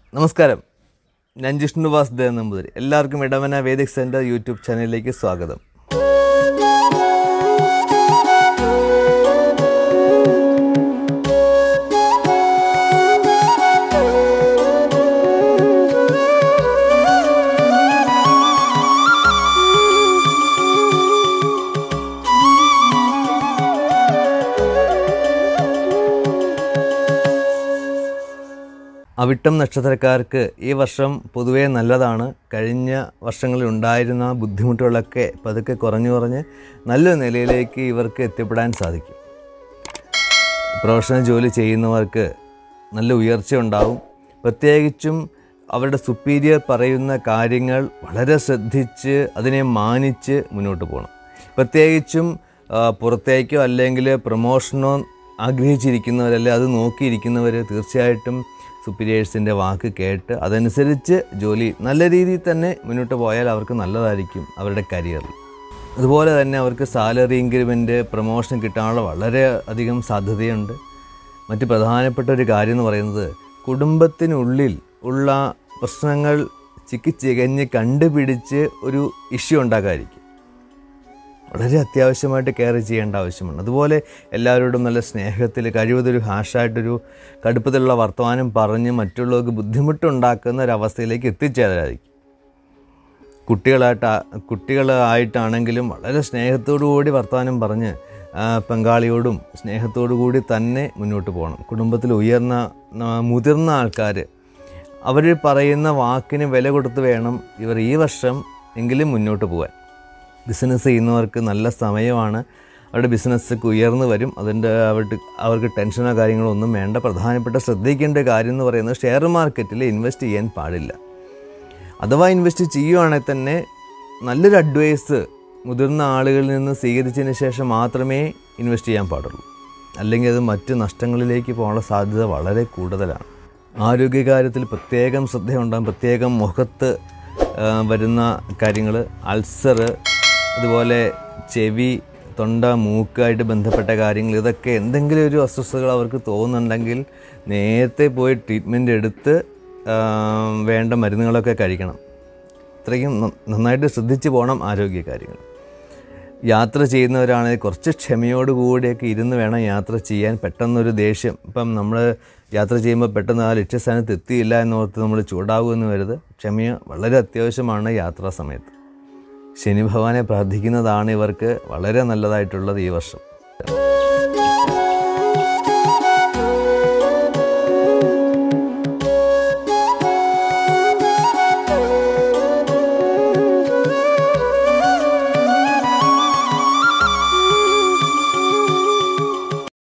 നമസ്കാരം ഞാൻ ജിഷ്ണു വാസുദേവൻ നമ്പൂതിരി എല്ലാവർക്കും ഇടവന വേദിക് സെൻറ്റർ യൂട്യൂബ് ചാനലിലേക്ക് സ്വാഗതം അവിട്ടം നക്ഷത്രക്കാർക്ക് ഈ വർഷം പൊതുവേ നല്ലതാണ് കഴിഞ്ഞ വർഷങ്ങളിൽ ഉണ്ടായിരുന്ന ബുദ്ധിമുട്ടുകളൊക്കെ പതുക്കെ കുറഞ്ഞു കുറഞ്ഞ് നല്ലൊരു നിലയിലേക്ക് ഇവർക്ക് എത്തിപ്പെടാൻ സാധിക്കും പ്രൊഫഷണൽ ജോലി ചെയ്യുന്നവർക്ക് നല്ല ഉയർച്ച ഉണ്ടാവും പ്രത്യേകിച്ചും അവരുടെ സുപ്പീരിയർ പറയുന്ന കാര്യങ്ങൾ വളരെ ശ്രദ്ധിച്ച് അതിനെ മാനിച്ച് മുന്നോട്ട് പോകണം പ്രത്യേകിച്ചും ആ, പുറത്തേക്കോ അല്ലെങ്കിൽ പ്രൊമോഷനോ ആഗ്രഹിച്ചിരിക്കുന്നവരല്ലേ അത് നോക്കിയിരിക്കുന്നവർ തീർച്ചയായിട്ടും സുപ്പീരിയേഴ്സിൻ്റെ വാക്ക് കേട്ട് അതനുസരിച്ച് ജോലി നല്ല രീതിയിൽ തന്നെ മുന്നോട്ട് പോയാൽ അവർക്ക് നല്ലതായിരിക്കും അവരുടെ കരിയറിൽ അതുപോലെ തന്നെ അവർക്ക് സാലറി ഇൻക്രിമെൻറ്റ് പ്രൊമോഷൻ കിട്ടാനുള്ള വളരെ അധികം സാധ്യതയുണ്ട് മറ്റ് പ്രധാനപ്പെട്ട ഒരു കാര്യം എന്ന് പറയുന്നത് കുടുംബത്തിനുള്ളിൽ ഉള്ള പ്രശ്നങ്ങൾ ചിക്കി ചികഞ്ഞ് കണ്ടുപിടിച്ച് ഒരു ഇഷ്യൂ ഉണ്ടാക്കാതിരിക്കും വളരെ അത്യാവശ്യമായിട്ട് കെയർ ചെയ്യേണ്ട ആവശ്യമുണ്ട് അതുപോലെ എല്ലാവരോടും നല്ല സ്നേഹത്തിൽ കഴിവതൊരു ഹാഷായിട്ടൊരു കടുപ്പത്തിലുള്ള വർത്തമാനം പറഞ്ഞ് മറ്റുള്ളവർക്ക് ബുദ്ധിമുട്ടുണ്ടാക്കുന്ന ഒരവസ്ഥയിലേക്ക് എത്തിച്ചേരാതിരിക്കും കുട്ടികളായിട്ട് കുട്ടികളായിട്ടാണെങ്കിലും വളരെ സ്നേഹത്തോടു കൂടി വർത്തമാനം പറഞ്ഞ് ആ, പങ്കാളിയോടും സ്നേഹത്തോടു കൂടി തന്നെ മുന്നോട്ട് പോകണം കുടുംബത്തിൽ ഉയർന്ന ന- മുതിർന്ന ആൾക്കാർ അവർ പറയുന്ന വാക്കിന് വില കൊടുത്ത് വേണം ഇവർ ഈ വർഷം എങ്കിലും മുന്നോട്ട് പോകാൻ ബിസിനസ് ചെയ്യുന്നവർക്ക് നല്ല സമയമാണ് അവരുടെ ബിസിനസ്സൊക്കെ ഉയർന്നു വരും അതിൻ്റെ അവർക്ക് അവർക്ക് ടെൻഷനോ കാര്യങ്ങളോ ഒന്നും വേണ്ട പ്രധാനപ്പെട്ട ശ്രദ്ധിക്കേണ്ട കാര്യം എന്ന് പറയുന്നത് ഷെയർ മാർക്കറ്റിൽ ഇൻവെസ്റ്റ് ചെയ്യാൻ പാടില്ല അഥവാ ഇൻവെസ്റ്റ് ചെയ്യുവാണെങ്കിൽ തന്നെ നല്ലൊരു അഡ്വൈസ് മുതിർന്ന ആളുകളിൽ നിന്ന് സ്വീകരിച്ചതിന് ശേഷം മാത്രമേ ഇൻവെസ്റ്റ് ചെയ്യാൻ പാടുള്ളൂ അല്ലെങ്കിൽ അത് മറ്റ് നഷ്ടങ്ങളിലേക്ക് പോകാനുള്ള സാധ്യത വളരെ കൂടുതലാണ് ആരോഗ്യകാര്യത്തിൽ പ്രത്യേകം ശ്രദ്ധയുണ്ടാകും പ്രത്യേകം മുഖത്ത് ആ, വരുന്ന കാര്യങ്ങൾ അൾസർ അതുപോലെ ചെവി തൊണ്ട മൂക്കായിട്ട് ബന്ധപ്പെട്ട കാര്യങ്ങൾ ഇതൊക്കെ എന്തെങ്കിലും ഒരു അസ്വസ്ഥതകൾ അവർക്ക് തോന്നുന്നുണ്ടെങ്കിൽ നേരത്തെ പോയി ട്രീറ്റ്മെൻറ്റ് എടുത്ത് ആ, വേണ്ട മരുന്നുകളൊക്കെ കഴിക്കണം ഇത്രയും ന- നന്നായിട്ട് ശ്രദ്ധിച്ച് പോകണം ആരോഗ്യ കാര്യങ്ങൾ യാത്ര ചെയ്യുന്നവരാണെങ്കിൽ കുറച്ച് ക്ഷമയോടുകൂടിയൊക്കെ ഇരുന്ന് വേണം യാത്ര ചെയ്യാൻ പെട്ടെന്നൊരു ദേഷ്യം ഇപ്പം നമ്മൾ യാത്ര ചെയ്യുമ്പോൾ പെട്ടെന്ന് ആ ലക്ഷ്യസ്ഥാനത്ത് എത്തിയില്ല എന്നോർത്ത് നമ്മൾ ചൂടാകുമെന്ന് വരുത് ക്ഷമ വളരെ അത്യാവശ്യമാണ് യാത്രാ സമയത്ത് ശനി ഭഗവാനെ പ്രാർത്ഥിക്കുന്നതാണ് ഇവർക്ക് വളരെ നല്ലതായിട്ടുള്ളത് ഈ വർഷം